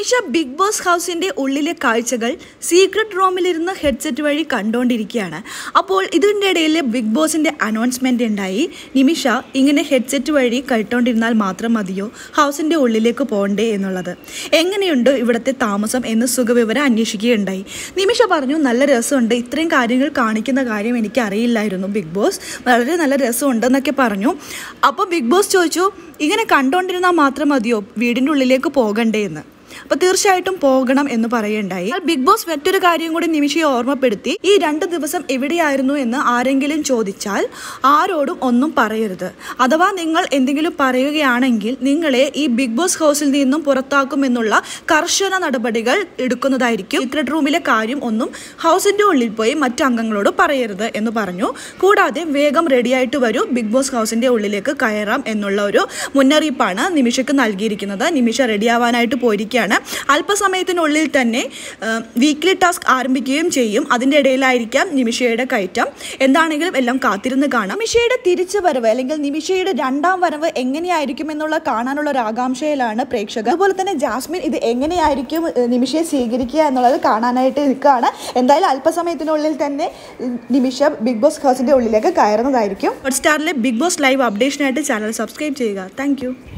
നിമിഷ big boss ഹൗസിന്റെ ഉള്ളിലെ കാഴ്ചകൾ സീക്രട്ട് റൂമിലിരുന്ന് ഹെഡ്സെറ്റ് വഴി കണ്ടുകൊണ്ടിരിക്കുകയാണ് അപ്പോൾ ഇതിൻ്റെ ഇടയിൽ ബിഗ് ബോസിന്റെ അനൗൺസ്മെന്റ് ഉണ്ടായി നിമിഷ ഇങ്ങനെ ഹെഡ്സെറ്റ് വഴി കേട്ടോണ്ടിരുന്നാൽ മാത്രം മതിയോ ഹൗസിന്റെ ഉള്ളിലേക്ക് പോകണ്ടേ എന്നുള്ളത് എങ്ങനെയുണ്ട് ഇവിടുത്തെ താമസം എന്ന് സുഖവിവരം അന്വേഷിക്കുകയുണ്ടായി നിമിഷ പറഞ്ഞു നല്ല രസമുണ്ട് ഇത്രയും കാര്യങ്ങൾ കാണിക്കുന്ന കാര്യം എനിക്ക് അറിയില്ലായിരുന്നു ബിഗ് ബോസ് വളരെ നല്ല രസമുണ്ടെന്നൊക്കെ പറഞ്ഞു അപ്പോൾ ബിഗ് ബോസ് ചോദിച്ചു ഇങ്ങനെ കണ്ടോണ്ടിരുന്നാൽ മാത്രം മതിയോ വീടിൻ്റെ ഉള്ളിലേക്ക് പോകണ്ടേ എന്ന് അപ്പൊ തീർച്ചയായിട്ടും പോകണം എന്ന് പറയുണ്ടായി ബിഗ് ബോസ് മറ്റൊരു കാര്യം കൂടി നിമിഷയെ ഓർമ്മപ്പെടുത്തി ഈ രണ്ട് ദിവസം എവിടെയായിരുന്നു എന്ന് ആരെങ്കിലും ചോദിച്ചാൽ ആരോടും ഒന്നും പറയരുത് അഥവാ നിങ്ങൾ എന്തെങ്കിലും പറയുകയാണെങ്കിൽ നിങ്ങളെ ഈ ബിഗ് ബോസ് ഹൗസിൽ നിന്നും പുറത്താക്കുമെന്നുള്ള കർശന നടപടികൾ എടുക്കുന്നതായിരിക്കും സീക്രട്ട് റൂമിലെ കാര്യം ഒന്നും ഹൗസിന്റെ ഉള്ളിൽ പോയി മറ്റു അംഗങ്ങളോട് പറയരുത് എന്ന് പറഞ്ഞു കൂടാതെ വേഗം റെഡിയായിട്ട് വരൂ ബിഗ് ബോസ് ഹൗസിന്റെ ഉള്ളിലേക്ക് കയറാം എന്നുള്ള ഒരു മുന്നറിയിപ്പാണ് നിമിഷയ്ക്ക് നൽകിയിരിക്കുന്നത് നിമിഷ റെഡിയാവാനായിട്ട് പോയിരിക്കുകയാണ് അല്പസമയത്തിനുള്ളിൽ തന്നെ വീക്ക്ലി ടാസ്ക് ആരംഭിക്കുകയും ചെയ്യും അതിൻ്റെ ഇടയിലായിരിക്കാം നിമിഷയുടെ കയറ്റം എന്താണെങ്കിലും എല്ലാം കാത്തിരുന്ന് കാണാം നിമിഷയുടെ തിരിച്ചു വരവ് അല്ലെങ്കിൽ നിമിഷയുടെ രണ്ടാം വരവ് എങ്ങനെയായിരിക്കും എന്നുള്ള കാണാനുള്ള ഒരു ആകാംക്ഷയിലാണ് പ്രേക്ഷകർ അതുപോലെ തന്നെ ജാസ്മിൻ ഇത് എങ്ങനെയായിരിക്കും ഏഹ്, നിമിഷയെ സ്വീകരിക്കുക എന്നുള്ളത് കാണാനായിട്ട് നിൽക്കുകയാണ് എന്തായാലും അല്പസമയത്തിനുള്ളിൽ തന്നെ ഉം, നിമിഷ ബിഗ് ബോസ് ഹൗസിന്റെ ഉള്ളിലേക്ക് കയറുന്നതായിരിക്കും ഹോട്ട്സ്റ്റാറിലെ ബിഗ് ബോസ് ലൈവ് അപ്ഡേഷനായിട്ട് ചാനൽ സബ്സ്ക്രൈബ് ചെയ്യുക താങ്ക്